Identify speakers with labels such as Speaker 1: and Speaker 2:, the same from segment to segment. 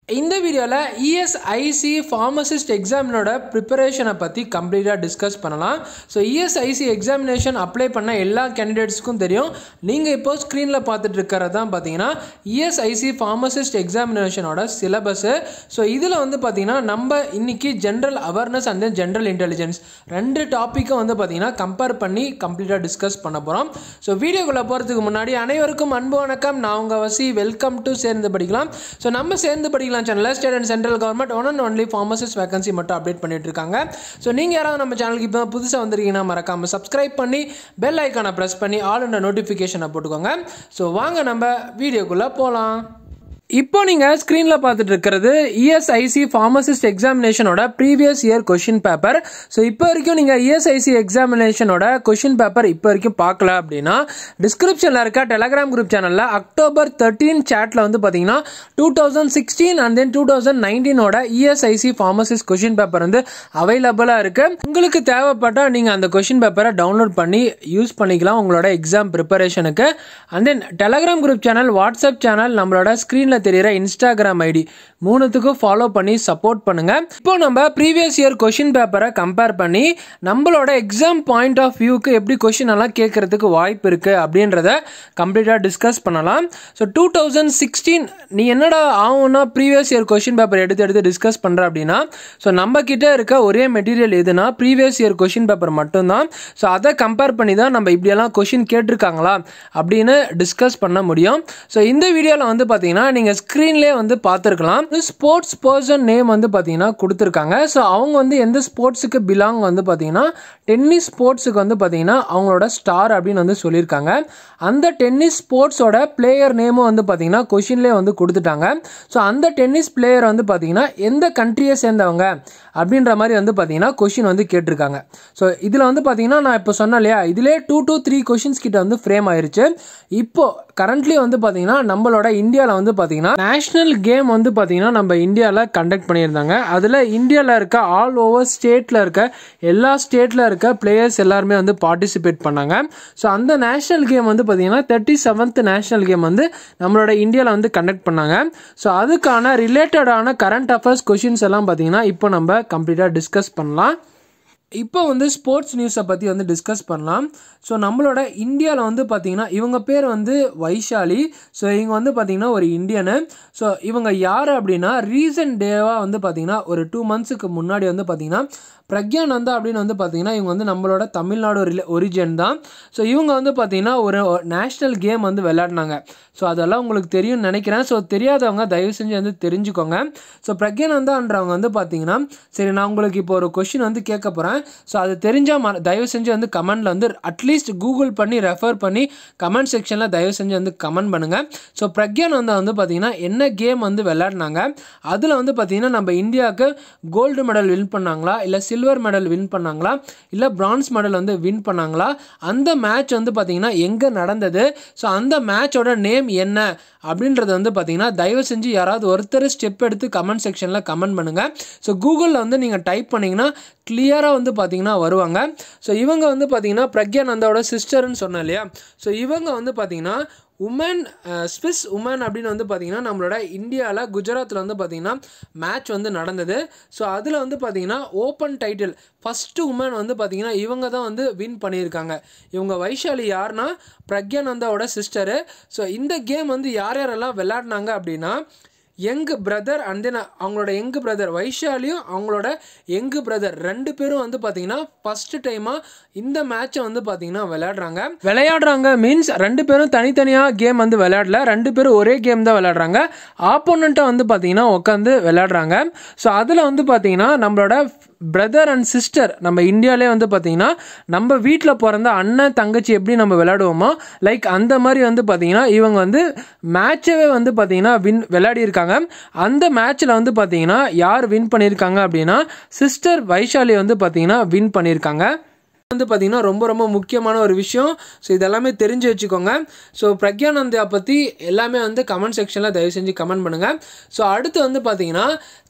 Speaker 1: இந்த வீடியோவில் ESIC pharmacist எக்ஸாமினோட ப்ரிப்பரேஷனை பற்றி கம்ப்ளீட்டாக டிஸ்கஸ் பண்ணலாம் ஸோ இஎஸ்ஐசி எக்ஸாமினேஷன் அப்ளை பண்ண எல்லா கேண்டிடேட்ஸ்க்கும் தெரியும் நீங்கள் இப்போ ஸ்க்ரீனில் பார்த்துட்டு இருக்கிறது தான் பார்த்தீங்கன்னா இஎஸ்ஐசி ஃபார்மசிஸ்ட் எக்ஸாமினேஷனோட சிலபஸ்ஸு ஸோ இதில் வந்து பார்த்தீங்கன்னா நம்ம இன்னைக்கு general awareness and then general intelligence ரெண்டு டாப்பிக்கும் வந்து பார்த்தீங்கன்னா கம்பேர் பண்ணி கம்ப்ளீட்டாக டிஸ்கஸ் பண்ண போகிறோம் ஸோ வீடியோக்குள்ளே போகிறதுக்கு முன்னாடி அனைவருக்கும் அன்பு வணக்கம் நான் உங்கள் வசி வெல்கம் டு சேர்ந்து படிக்கலாம் ஸோ நம்ம சேர்ந்து படிக்கலாம் சேனலில் state and central government one and only pharmacist vacancy மட்டும் அப்டேட் பண்ணிட்டு இருக்காங்க ஸோ நீங்கள் யாராவது நம்ம சேனலுக்கு இப்போ புதுசாக வந்திருக்கீங்கன்னா மறக்காமல் சப்ஸ்கிரைப் பண்ணி பெல் ஐக்கானை ப்ரெஸ் பண்ணி ஆல் என்ற நோட்டிஃபிகேஷனை போட்டுக்கோங்க ஸோ வாங்க நம்ம வீடியோக்குள்ளே போகலாம் இப்போ நீங்கள் ஸ்க்ரீனில் பார்த்துட்டு இருக்கிறது இஎஸ்ஐசி ஃபார்மசிஸ்ட் எக்ஸாமினேஷனோட previous year question paper so இப்போ வரைக்கும் நீங்கள் இஎஸ்ஐசி எக்ஸாமினேஷனோட கொஷின் பேப்பர் இப்போ வரைக்கும் பார்க்கல அப்படின்னா டிஸ்கிரிப்ஷனில் இருக்க டெலகிராம் குரூப் சேனலில் அக்டோபர் தேர்ட்டீன் சேட்டில் வந்து பார்த்தீங்கன்னா two thousand sixteen and then two thousand நைன்டீனோட இஎஸ்ஐசி ஃபார்மசிஸ்ட் கொஷின் பேப்பர் வந்து அவைலபிளாக இருக்குது உங்களுக்கு தேவைப்பட்டால் நீங்கள் அந்த கொஷின் பேப்பரை டவுன்லோட் பண்ணி யூஸ் பண்ணிக்கலாம் உங்களோட எக்ஸாம் ப்ரிப்பரேஷனுக்கு and then telegram group channel WhatsApp channel நம்மளோட ஸ்க்ரீனில் தெரியிற இன்ஸ்டாகிராம் ஐடி மூணுத்துக்கும் ஃபாலோ பண்ணி சப்போர்ட் பண்ணுங்க இப்போ நம்ம ப்ரீவியஸ் இயர் கொஷின் பேப்பரை கம்பேர் பண்ணி நம்மளோட எக்ஸாம் பாயிண்ட் ஆஃப் வியூக்கு எப்படி கொஷின் எல்லாம் கேட்கறதுக்கு வாய்ப்பு இருக்கு அப்படின்றத கம்ப்ளீட்டாக டிஸ்கஸ் பண்ணலாம் ஸோ டூ தௌசண்ட் சிக்ஸ்டீன் நீ என்னடா ஆகும்னா ப்ரீவியஸ் இயர் கொஷின் பேப்பர் எடுத்து எடுத்து டிஸ்கஸ் பண்ணுற அப்படின்னா ஸோ நம்ம கிட்ட இருக்க ஒரே மெட்டீரியல் எதுனா ப்ரீவியஸ் இயர் கொஷின் பேப்பர் மட்டும்தான் ஸோ அதை கம்பேர் பண்ணி தான் நம்ம இப்படியெல்லாம் கொஷின் கேட்டிருக்காங்களா அப்படின்னு டிஸ்கஸ் பண்ண முடியும் ஸோ இந்த வீடியோவில் வந்து பார்த்தீங்கன்னா நீங்கள் ஸ்க்ரீன்லேயே வந்து பார்த்துருக்கலாம் ஸ்போர்ட்ஸ் பர்சன் நேம் வந்து பார்த்தீங்கன்னா கொடுத்துருக்காங்க ஸோ அவங்க வந்து எந்த ஸ்போர்ட்ஸுக்கு பிலாங் வந்து பார்த்தீங்கன்னா டென்னிஸ் ஸ்போர்ட்ஸுக்கு வந்து பார்த்தீங்கன்னா அவங்களோட ஸ்டார் அப்படின்னு வந்து சொல்லியிருக்காங்க அந்த டென்னிஸ் ஸ்போர்ட்ஸோட பிளேயர் நேமும் வந்து பார்த்தீங்கன்னா கொஷின்லேயே வந்து கொடுத்துட்டாங்க ஸோ அந்த டென்னிஸ் பிளேயர் வந்து பார்த்தீங்கன்னா எந்த கண்ட்ரியை சேர்ந்தவங்க அப்படின்ற மாதிரி வந்து பார்த்தீங்கன்னா கொஷின் வந்து கேட்டிருக்காங்க ஸோ இதில் வந்து பார்த்தீங்கன்னா நான் இப்போ சொன்னேன் இல்லையா இதிலே டூ டூ த்ரீ கொஷின்ஸ் கிட்ட வந்து ஃப்ரேம் ஆயிருச்சு இப்போ கரண்ட்லி வந்து பார்த்தீங்கன்னா நம்மளோட இந்தியாவில் வந்து பார்த்தீங்கன்னா நேஷனல் கேம் வந்து பார்த்தீங்கன்னா நம்ம இந்தியாவில் கண்டக்ட் பண்ணியிருந்தாங்க அதில் இந்தியாவில் இருக்க ஆல் ஓவர் ஸ்டேட்டில் இருக்க எல்லா ஸ்டேட்டில் இருக்க பிளேயர்ஸ் எல்லாருமே வந்து பார்ட்டிசிபேட் பண்ணாங்க ஸோ அந்த நேஷனல் கேம் வந்து பார்த்தீங்கன்னா தேர்ட்டி செவன்த் நேஷனல் கேம் வந்து நம்மளோட இந்தியாவில் வந்து கண்டக்ட் பண்ணாங்க ஸோ அதுக்கான ரிலேட்டடான கரண்ட் அஃபேர்ஸ் கொஷின்ஸ் எல்லாம் பார்த்தீங்கன்னா இப்போ நம்ம கம்ப்ளீட்டாக டிஸ்கஸ் பண்ணலாம் இப்போ வந்து ஸ்போர்ட்ஸ் நியூஸை பற்றி வந்து டிஸ்கஸ் பண்ணலாம் ஸோ நம்மளோட இந்தியாவில் வந்து பார்த்திங்கன்னா இவங்க பேர் வந்து வைஷாலி ஸோ இவங்க வந்து பார்த்திங்கன்னா ஒரு இந்தியனு ஸோ இவங்க யார் அப்படின்னா ரீசன்ட் டேவாக வந்து பார்த்திங்கன்னா ஒரு டூ மந்த்ஸுக்கு முன்னாடி வந்து பார்த்திங்கன்னா பிரக்யானந்தா அப்படின்னு வந்து பார்த்திங்கன்னா இவங்க வந்து நம்மளோட தமிழ்நாடு ரிலே ஒரிஜின் தான் ஸோ இவங்க வந்து பார்த்திங்கன்னா ஒரு நேஷ்னல் கேம் வந்து விளையாடினாங்க ஸோ அதெல்லாம் உங்களுக்கு தெரியும்னு நினைக்கிறேன் ஸோ தெரியாதவங்க தயவு செஞ்சு வந்து தெரிஞ்சுக்கோங்க ஸோ பிரக்யானந்தான்றவங்க வந்து பார்த்திங்கன்னா சரி நான் உங்களுக்கு இப்போ ஒரு கொஷின் வந்து கேட்க போகிறேன் ஸோ அது தெரிஞ்சால் ம தயவு செஞ்சு வந்து கமெண்டில் வந்து அட்லீஸ்ட் கூகுள் பண்ணி ரெஃபர் பண்ணி கமெண்ட் செக்ஷனில் தயவு செஞ்சு வந்து கமெண்ட் பண்ணுங்கள் ஸோ பிரக்யானந்தா வந்து பார்த்திங்கன்னா என்ன கேம் வந்து விளையாடினாங்க அதில் வந்து பார்த்திங்கன்னா நம்ம இந்தியாவுக்கு கோல்டு மெடல் வின் பண்ணாங்களா இல்லை சில்வர் மெடல் வின் பண்ணாங்களா இல்லை பிரான்ஸ் மெடல் வந்து வின் பண்ணாங்களா அந்த மேட்ச் வந்து பார்த்திங்கன்னா எங்கே நடந்தது ஸோ அந்த மேட்சோட நேம் என்ன அப்படின்றத வந்து பார்த்தீங்கன்னா தயவு செஞ்சு யாராவது ஒருத்தர் ஸ்டெப் எடுத்து கமெண்ட் செக்ஷனில் கமெண்ட் பண்ணுங்கள் ஸோ கூகுளில் வந்து நீங்கள் டைப் பண்ணிங்கன்னா கிளியராக வந்து பார்த்தீங்கன்னா வருவாங்க ஸோ இவங்க வந்து பார்த்தீங்கன்னா பிரக்யானந்தாவோட சிஸ்டர்னு சொன்னேன் இல்லையா ஸோ இவங்க வந்து பார்த்தீங்கன்னா உமன் ஸ்விஸ் உமன் அப்படின்னு வந்து பார்த்தீங்கன்னா நம்மளோட இந்தியாவில் குஜராத்தில் வந்து பார்த்தீங்கன்னா மேட்ச் வந்து நடந்தது ஸோ அதில் வந்து பார்த்தீங்கன்னா ஓப்பன் டைட்டில் ஃபஸ்ட்டு உமன் வந்து பார்த்தீங்கன்னா இவங்க தான் வந்து வின் பண்ணியிருக்காங்க இவங்க வைஷாலி யாருன்னா பிரக்யானந்தாவோட சிஸ்டரு ஸோ இந்த கேம் வந்து யார் யாரெல்லாம் விளையாடினாங்க அப்படின்னா யங் பிரதர் அண்ட் தென் அவங்களோட யங் பிரதர் வைஷாலியும் அவங்களோட யங் பிரதர் ரெண்டு பேரும் வந்து பார்த்தீங்கன்னா ஃபஸ்ட்டு டைமாக இந்த மேட்சை வந்து பார்த்தீங்கன்னா விளையாடுறாங்க விளையாடுறாங்க மீன்ஸ் ரெண்டு பேரும் தனித்தனியாக கேம் வந்து விளையாடல ரெண்டு பேரும் ஒரே கேம் தான் விளையாடுறாங்க ஆப்போனண்ட்டை வந்து பார்த்தீங்கன்னா உட்காந்து விளையாடுறாங்க ஸோ அதில் வந்து பார்த்தீங்கன்னா நம்மளோட பிரதர் அண்ட் சிஸ்டர் நம்ம இந்தியாவிலே வந்து பார்த்தீங்கன்னா நம்ம வீட்டில் பிறந்த அண்ணன் தங்கச்சி எப்படி நம்ம விளையாடுவோமோ லைக் அந்த மாதிரி வந்து பார்த்தீங்கன்னா இவங்க வந்து மேட்சவே வந்து பார்த்தீங்கன்னா வின் விளையாடியிருக்காங்க அந்த மேட்ச்சில் வந்து பார்த்தீங்கன்னா யார் வின் பண்ணியிருக்காங்க அப்படின்னா சிஸ்டர் வைஷாலி வந்து பார்த்தீங்கன்னா வின் பண்ணியிருக்காங்க வந்து பார்த்தீங்கன்னா ரொம்ப ரொம்ப முக்கியமான ஒரு விஷயம் ஸோ இதெல்லாமே தெரிஞ்சு வச்சுக்கோங்க ஸோ பிரக்யானந்தா பற்றி எல்லாமே வந்து கமெண்ட் செக்ஷனில் தயவு செஞ்சு கமெண்ட் பண்ணுங்கள் ஸோ அடுத்து வந்து பார்த்தீங்கன்னா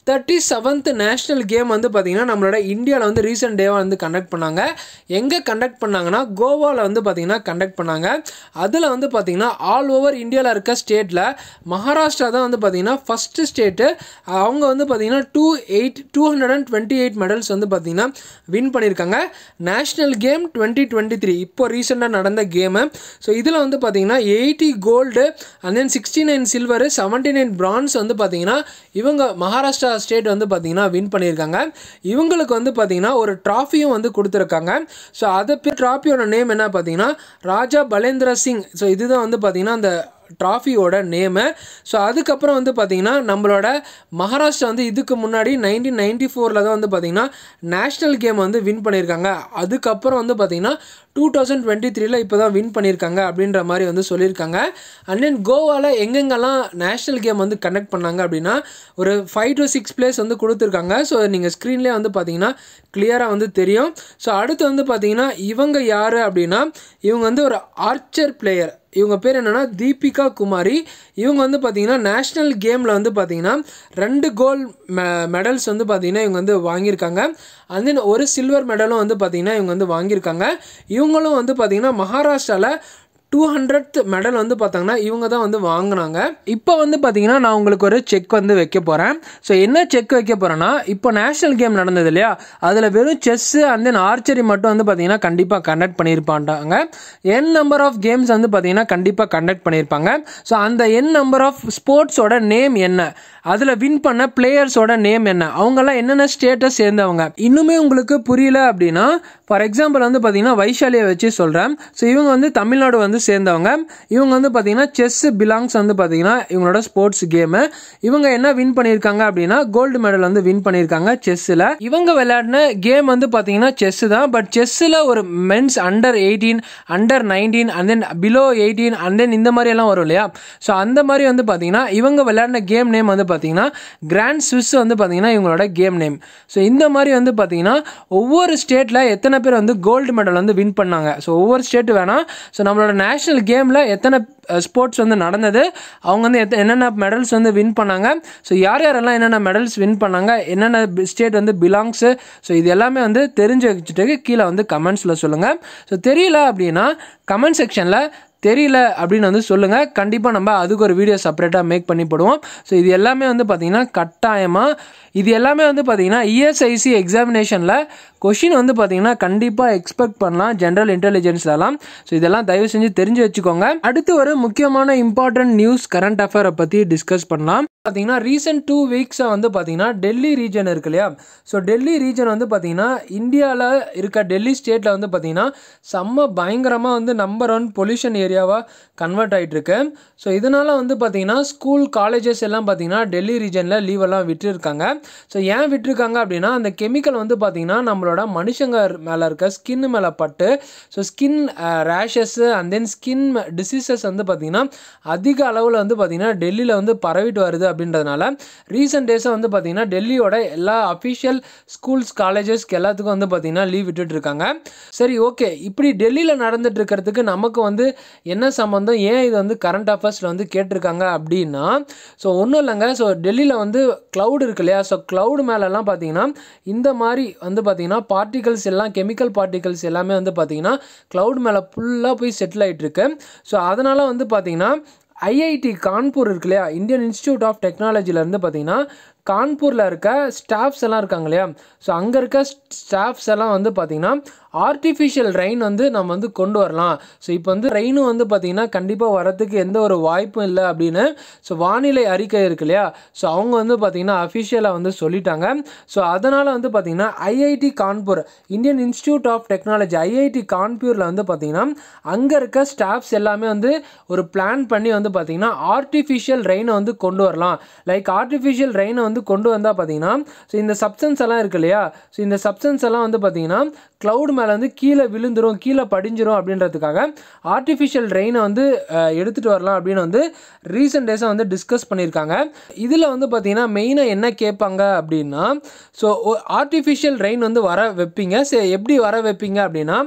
Speaker 1: தேர்ட்டி செவன்த் நேஷ்னல் கேம் வந்து பார்த்திங்கன்னா நம்மளோட இந்தியாவில் வந்து ரீசெண்ட் டேவாக வந்து கண்டக்ட் பண்ணாங்க எங்கே கண்டக்ட் பண்ணாங்கன்னா கோவாவில் வந்து பார்த்திங்கன்னா கண்டக்ட் பண்ணாங்க அதில் வந்து பார்த்திங்கன்னா ஆல் ஓவர் இந்தியாவில் இருக்க ஸ்டேட்டில் மகாராஷ்டிரா தான் வந்து பார்த்திங்கன்னா ஃபஸ்ட்டு ஸ்டேட்டு அவங்க வந்து பார்த்திங்கன்னா two eight two hundred and twenty eight medals வந்து பார்த்திங்கன்னா வின் பண்ணியிருக்காங்க national game twenty twenty three இப்போ ரீசெண்டாக நடந்த கேமு ஸோ இதில் வந்து பார்த்திங்கன்னா eighty gold and then sixty nine silver seventy nine bronze வந்து பார்த்திங்கன்னா இவங்க மகாராஷ்டிரா ஸ்டேட் வந்து பார்த்திங்கன்னா வின் பண்ணியிருக்காங்க இவங்களுக்கு வந்து பார்த்திங்கன்னா ஒரு ட்ராஃபியும் வந்து கொடுத்துருக்காங்க ஸோ அதை பேர் ட்ராஃபியோட நேம் என்ன பார்த்தீங்கன்னா ராஜா பலேந்திர சிங் ஸோ இதுதான் வந்து பார்த்திங்கன்னா அந்த ட்ராஃபியோட நேமு ஸோ அதுக்கப்புறம் வந்து பார்த்திங்கன்னா நம்மளோட மகாராஷ்டிரா வந்து இதுக்கு முன்னாடி நைன்டீன் நைன்டி ஃபோரில் தான் வந்து பார்த்திங்கன்னா நேஷ்னல் கேம் வந்து வின் பண்ணியிருக்காங்க அதுக்கப்புறம் வந்து பார்த்திங்கன்னா டூ தௌசண்ட் டுவெண்ட்டி த்ரீல இப்போ தான் வின் பண்ணியிருக்காங்க அப்படின்ற மாதிரி வந்து சொல்லியிருக்காங்க அண்ட் தென் கோவாவில் எங்கெங்கெல்லாம் நேஷ்னல் கேம் வந்து கண்டக்ட் பண்ணாங்க அப்படின்னா ஒரு ஃபைவ் டு சிக்ஸ் பிளேஸ் வந்து கொடுத்துருக்காங்க ஸோ நீங்கள் ஸ்க்ரீன்லேயே வந்து பார்த்தீங்கன்னா கிளியராக வந்து தெரியும் ஸோ அடுத்து வந்து பார்த்தீங்கன்னா இவங்க யார் அப்படின்னா இவங்க வந்து ஒரு ஆர்ச்சர் பிளேயர் இவங்க பேர் என்னென்னா தீபிகா குமாரி இவங்க வந்து பார்த்தீங்கன்னா நேஷ்னல் கேமில் வந்து பார்த்தீங்கன்னா ரெண்டு கோல்ட் மெ மெடல்ஸ் வந்து பார்த்தீங்கன்னா இவங்க வந்து வாங்கியிருக்காங்க அண்ட் தென் ஒரு சில்வர் மெடலும் வந்து பார்த்தீங்கன்னா இவங்க வந்து வாங்கியிருக்காங்க இவங்களும் வந்து பார்த்தீங்கன்னா மகாராஷ்டிராவில் டூ ஹண்ட்ரட் மெடல் வந்து பார்த்தாங்கன்னா இவங்க தான் வந்து வாங்கினாங்க இப்போ வந்து பார்த்தீங்கன்னா நான் உங்களுக்கு ஒரு செக் வந்து வைக்க போகிறேன் ஸோ என்ன செக் வைக்க போகிறேன்னா இப்போ நேஷனல் கேம் நடந்தது இல்லையா அதில் வெறும் செஸ்ஸு அண்ட் தென் ஆர்ச்சரி மட்டும் வந்து பார்த்தீங்கன்னா கண்டிப்பாக கண்டக்ட் பண்ணியிருப்பாண்டாங்க என் நம்பர் ஆஃப் கேம்ஸ் வந்து பார்த்தீங்கன்னா கண்டிப்பாக கண்டக்ட் பண்ணியிருப்பாங்க ஸோ அந்த என் நம்பர் ஆஃப் ஸ்போர்ட்ஸோட நேம் என்ன அதில் வின் பண்ண பிளேயர்ஸோட நேம் என்ன அவங்கெல்லாம் என்னென்ன ஸ்டேட்டஸ் சேர்ந்தவங்க இன்னுமே உங்களுக்கு புரியல அப்படின்னா ஃபார் எக்ஸாம்பிள் வந்து பார்த்தீங்கன்னா வைஷாலியை வச்சு சொல்கிறேன் ஸோ இவங்க வந்து தமிழ்நாடு வந்து சேர்ந்தவங்க இவங்க வந்து பார்த்தீங்கன்னா செஸ் பிலாங்ஸ் வந்து பார்த்தீங்கன்னா இவங்களோட ஸ்போர்ட்ஸ் கேமு இவங்க என்ன வின் பண்ணியிருக்காங்க அப்படின்னா கோல்டு மெடல் வந்து வின் பண்ணியிருக்காங்க செஸ்ஸில் இவங்க விளையாடின கேம் வந்து பார்த்தீங்கன்னா செஸ் தான் பட் செஸ்ஸில் ஒரு men's under eighteen under nineteen and then below eighteen and then இந்த மாதிரி எல்லாம் வரும் இல்லையா ஸோ அந்த மாதிரி வந்து பார்த்தீங்கன்னா இவங்க விளையாடின கேம் நேம் வந்து பார்த்தீங்கன்னா கிராண்ட் ஸ்விஸ் வந்து பார்த்தீங்கன்னா இவங்களோட கேம் நேம் ஸோ இந்த மாதிரி வந்து பார்த்தீங்கன்னா ஒவ்வொரு ஸ்டேட்டில் எத்தனை பேர் வந்து கோல்டு மெடல் வந்து வின் பண்ணாங்க ஸோ ஒவ்வொரு ஸ்டேட்டு வேணாம் ஸோ நம்மளோட நேஷ்னல் கேமில் எத்தனை ஸ்போர்ட்ஸ் வந்து நடந்தது அவங்க வந்து எத்த என்னென்ன மெடல்ஸ் வந்து வின் பண்ணாங்க ஸோ யார் யாரெல்லாம் என்னென்ன மெடல்ஸ் வின் பண்ணாங்க என்னென்ன ஸ்டேட் வந்து பிலாங்ஸு ஸோ இது எல்லாமே வந்து தெரிஞ்சு வச்சுட்டு கீழே வந்து கமெண்ட்ஸில் சொல்லுங்கள் ஸோ தெரியல அப்படின்னா கமெண்ட் செக்ஷனில் தெரியல அப்படின்னு வந்து சொல்லுங்கள் கண்டிப்பாக நம்ம அதுக்கு ஒரு வீடியோ செப்பரேட்டாக மேக் பண்ணி போடுவோம் ஸோ இது எல்லாமே வந்து பார்த்திங்கன்னா கட்டாயமாக இது எல்லாமே வந்து பார்த்திங்கன்னா இஎஸ்ஐசி எக்ஸாமினேஷனில் கொஷின் வந்து பார்த்திங்கன்னா கண்டிப்பாக எக்ஸ்பெக்ட் பண்ணலாம் ஜென்ரல் இன்டெலிஜென்ஸ்லலாம் ஸோ இதெல்லாம் தயவு செஞ்சு தெரிஞ்சு வச்சுக்கோங்க அடுத்து ஒரு முக்கியமான இம்பார்ட்டன்ட் நியூஸ் கரண்ட் அஃபேரை பற்றி டிஸ்கஸ் பண்ணலாம் பார்த்தீங்கன்னா ரீசெண்ட் டூ வீக்ஸாக வந்து பார்த்தீங்கன்னா டெல்லி ரீஜன் இருக்கு இல்லையா ஸோ டெல்லி ரீஜன் வந்து பார்த்தீங்கன்னா இந்தியாவில் இருக்க டெல்லி ஸ்டேட்டில் வந்து பார்த்தீங்கன்னா செம்ம பயங்கரமாக வந்து நம்பர் ஒன் பொல்யூஷன் ஏரியாவாக கன்வெர்ட் ஆகிட்டு இருக்கு ஸோ இதனால் வந்து பார்த்தீங்கன்னா ஸ்கூல் காலேஜஸ் எல்லாம் பார்த்தீங்கன்னா டெல்லி ரீஜனில் லீவெல்லாம் விட்டுருக்காங்க ஸோ ஏன் விட்டுருக்காங்க அப்படின்னா அந்த கெமிக்கல் வந்து பார்த்தீங்கன்னா நம்மளோட மனுஷங்க மேலே இருக்க ஸ்கின் மேலே பட்டு so skin rashes and then skin diseases வந்து பார்த்தீங்கன்னா அதிக அளவில் வந்து பார்த்தீங்கன்னா டெல்லியில் வந்து பரவிட்டு வருது அப்படின்றதுனால ரீசெண்ட் டேஸாக வந்து பார்த்தீங்கன்னா டெல்லியோட எல்லா அஃபிஷியல் ஸ்கூல்ஸ் காலேஜஸ்க்கு எல்லாத்துக்கும் வந்து பார்த்தீங்கன்னா லீவ் விட்டுட்டு இருக்காங்க சரி ஓகே இப்படி டெல்லியில் நடந்துட்டு இருக்கிறதுக்கு நமக்கு வந்து என்ன சம்மந்தம் ஏன் இது வந்து கரண்ட் அஃபேர்ஸில் வந்து கேட்டிருக்காங்க அப்படின்னா ஸோ ஒன்றும் இல்லைங்க ஸோ டெல்லியில் வந்து க்ளவுட் இருக்கு இல்லையா ஸோ க்ளவுட் மேலெல்லாம் பார்த்தீங்கன்னா இந்த மாதிரி வந்து பார்த்தீங்கன்னா பார்ட்டிகல்ஸ் எல்லாம் கெமிக்கல் பார்ட்டிகல்ஸ் எல்லாமே வந்து பார்த்தீங்கன்னா க்ளவுட் மேலே ஃபுல்லாக போய் செட்டில் ஆகிட்டு இருக்கு ஸோ அதனால் வந்து பார்த்தீங்கன்னா ஐஐடி கான்பூர் இருக்கு இல்லையா இந்தியன் இன்ஸ்டியூட் ஆஃப் டெக்னாலஜிலேருந்து பார்த்தீங்கன்னா கான்பூரில் இருக்க ஸ்டாஃப்ஸ் எல்லாம் இருக்காங்க இல்லையா ஸோ அங்கே இருக்க ஸ்டாஃப்ஸ் எல்லாம் வந்து பார்த்திங்கன்னா ஆர்டிஃபிஷியல் ரெயின் வந்து நம்ம வந்து கொண்டு வரலாம் ஸோ இப்போ வந்து ரெயினும் வந்து பார்த்திங்கன்னா கண்டிப்பாக வரத்துக்கு எந்த ஒரு வாய்ப்பும் இல்லை அப்படின்னு ஸோ வானிலை அறிக்கை இருக்கு இல்லையா ஸோ அவங்க வந்து பார்த்திங்கன்னா அஃபிஷியலாக வந்து சொல்லிட்டாங்க ஸோ அதனால் வந்து பார்த்திங்கன்னா IIT Kanpur Indian Institute of Technology IIT கான்பூரில் வந்து பார்த்திங்கன்னா அங்கே இருக்க ஸ்டாஃப்ஸ் எல்லாமே வந்து ஒரு பிளான் பண்ணி வந்து பார்த்திங்கன்னா ஆர்டிஃபிஷியல் ரெயினை வந்து கொண்டு வரலாம் லைக் ஆர்டிஃபிஷியல் ரெயினை வந்து கொண்டு வந்தால் பார்த்தீங்கன்னா ஸோ இந்த சப்ஸ்டன்ஸ் எல்லாம் இருக்கு இல்லையா ஸோ இந்த சப்ஸ்டன்ஸ் எல்லாம் வந்து பார்த்தீங்கன்னா க்ளவுட் மேலே வந்து கீழே விழுந்துரும் கீழே படிஞ்சிரும் அப்படின்றதுக்காக ஆர்டிஃபிஷியல் ரெயினை வந்து அஹ், எடுத்துகிட்டு வரலாம் அப்படின்னு வந்து ரீசெண்ட் டேஸாக வந்து டிஸ்கஸ் பண்ணியிருக்காங்க இதில் வந்து பார்த்தீங்கன்னா மெயினாக என்ன கேட்பாங்க அப்படின்னா ஸோ ஆர்டிஃபிஷியல் ரெயின் வந்து வர வைப்பீங்க சரி எப்படி வர வைப்பீங்க அப்படின்னா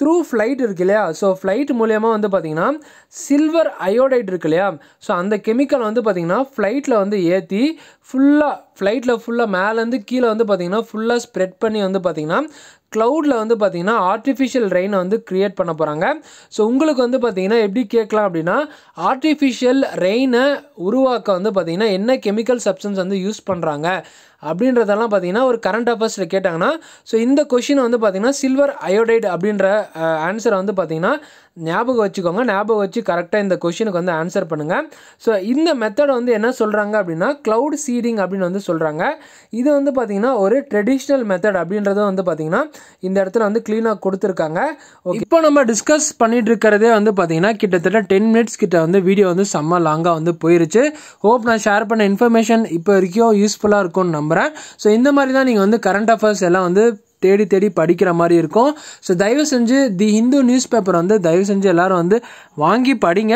Speaker 1: த்ரூ ஃப்ளைட் இருக்கு இல்லையா ஸோ ஃப்ளைட் மூலயமா வந்து பார்த்திங்கன்னா சில்வர் அயோடைட் இருக்கு இல்லையா ஸோ அந்த கெமிக்கல் வந்து பார்த்திங்கன்னா ஃப்ளைட்டில் வந்து ஏற்றி ஃபுல்லாக ஃப்ளைட்டில் ஃபுல்லாக மேலேருந்து கீழே வந்து பார்த்திங்கன்னா ஃபுல்லாக ஸ்ப்ரெட் பண்ணி வந்து பார்த்திங்கன்னா க்ளவுடில் வந்து பார்த்திங்கன்னா ஆர்டிஃபிஷியல் ரெயினை வந்து க்ரியேட் பண்ண போகிறாங்க ஸோ உங்களுக்கு வந்து பார்த்திங்கன்னா எப்படி கேட்கலாம் அப்படின்னா ஆர்டிஃபிஷியல் ரெயினை உருவாக்க வந்து பார்த்திங்கன்னா என்ன கெமிக்கல் சப்ஸ்டன்ஸ் வந்து யூஸ் பண்ணுறாங்க அப்படின்றதெல்லாம் பார்த்தீங்கன்னா ஒரு கரண்ட் அஃபேர்ஸில் கேட்டாங்கன்னா ஸோ இந்த கொஷின் வந்து பார்த்தீங்கன்னா சில்வர் அயோடைடு அப்படின்ற ஆன்சரை வந்து பார்த்தீங்கன்னா ஞாபகம் வச்சுக்கோங்க ஞாபகம் வச்சு கரெக்டாக இந்த கொஷினுக்கு வந்து ஆன்சர் பண்ணுங்கள் ஸோ இந்த மெத்தடை வந்து என்ன சொல்கிறாங்க அப்படின்னா க்ளவுட் சீடிங் அப்படின்னு வந்து சொல்கிறாங்க இது வந்து பார்த்திங்கன்னா ஒரு ட்ரெடிஷ்னல் மெத்தட் அப்படின்றத வந்து பார்த்திங்கன்னா இந்த இடத்துல வந்து க்ளீனாக கொடுத்துருக்காங்க இப்போ நம்ம டிஸ்கஸ் பண்ணிட்டு இருக்கிறதே வந்து பார்த்திங்கன்னா கிட்டத்தட்ட டென் மினிட்ஸ் கிட்ட வந்து வீடியோ வந்து செம்ம லாங்காக வந்து போயிருச்சு ஹோப் நான் ஷேர் பண்ண இன்ஃபர்மேஷன் இப்போ வரைக்கும் யூஸ்ஃபுல்லாக இருக்கும்னு நம்புகிறேன் ஸோ இந்த மாதிரி தான் நீங்கள் வந்து கரண்ட் அஃபேர்ஸ் எல்லாம் வந்து தேடி தேடி படிக்கிற மாதிரி இருக்கும் ஸோ தயவு செஞ்சு தி ஹிந்து நியூஸ் பேப்பர் வந்து தயவு செஞ்சு எல்லாரும் வந்து வாங்கி படிங்க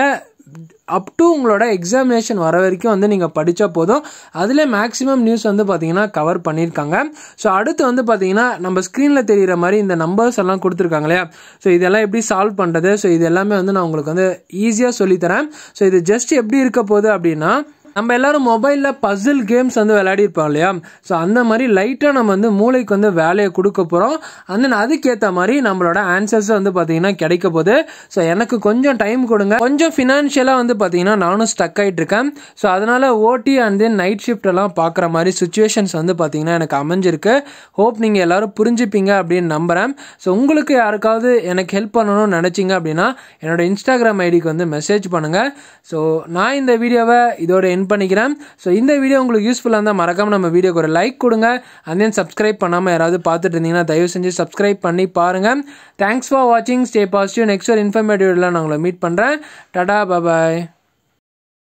Speaker 1: அப் டு உங்களோட எக்ஸாமினேஷன் வர வரைக்கும் வந்து நீங்கள் படித்தா போதும் அதில் மேக்ஸிமம் நியூஸ் வந்து பார்த்தீங்கன்னா கவர் பண்ணியிருக்காங்க ஸோ அடுத்து வந்து பார்த்தீங்கன்னா நம்ம ஸ்க்ரீனில் தெரிகிற மாதிரி இந்த நம்பர்ஸ் எல்லாம் கொடுத்துருக்காங்க இல்லையா ஸோ இதெல்லாம் எப்படி சால்வ் பண்ணுறது ஸோ இது எல்லாமே வந்து நான் உங்களுக்கு வந்து ஈஸியாக சொல்லித்தரேன் ஸோ இது ஜஸ்ட் எப்படி இருக்க போகுது அப்படின்னா நம்ம எல்லாரும் மொபைலில் பசில் கேம்ஸ் வந்து விளையாடிருப்போம் இல்லையா ஸோ அந்த மாதிரி லைட்டாக நம்ம வந்து மூளைக்கு வந்து வேலையை கொடுக்க போகிறோம் அண்ட் தென் அதுக்கேற்ற மாதிரி நம்மளோட ஆன்சர்ஸ் வந்து பார்த்தீங்கன்னா கிடைக்க போகுது ஸோ எனக்கு கொஞ்சம் டைம் கொடுங்க கொஞ்சம் ஃபினான்ஷியலாக வந்து பார்த்தீங்கன்னா நானும் ஸ்டக் ஆகிட்டு இருக்கேன் ஸோ அதனால் ஓடி அண்ட் தென் நைட் ஷிஃப்ட் எல்லாம் பார்க்குற மாதிரி சுச்சுவேஷன்ஸ் வந்து பார்த்தீங்கன்னா எனக்கு அமைஞ்சிருக்கு ஹோப் நீங்கள் எல்லாரும் புரிஞ்சுப்பீங்க அப்படின்னு நம்புகிறேன் ஸோ உங்களுக்கு யாருக்காவது எனக்கு ஹெல்ப் பண்ணணும்னு நினச்சிங்க அப்படின்னா என்னோட இன்ஸ்டாகிராம் ஐடிக்கு வந்து மெசேஜ் பண்ணுங்கள் ஸோ நான் இந்த வீடியோவை இதோட என் பண்ணிக்கிறேன் ஸோ இந்த வீடியோ உங்களுக்கு யூஸ்ஃபுல்லாக இருந்தால் மறக்காமல் நம்ம வீடியோக்கு ஒரு லைக் கொடுங்க அண்ட் தென் சப்ஸ்கிரைப் பண்ணாமல் யாராவது பார்த்துட்டு இருந்தீங்கன்னா தயவு செஞ்சு சப்ஸ்கிரைப் பண்ணி பாருங்கள் தேங்க்ஸ் ஃபார் வாட்சிங் ஸ்டே பாசிட்டிவ் நெக்ஸ்ட் ஒரு இன்ஃபர்மேட்டிவ்ல நான் உங்களை மீட் பண்ணுறேன் டடா பாய்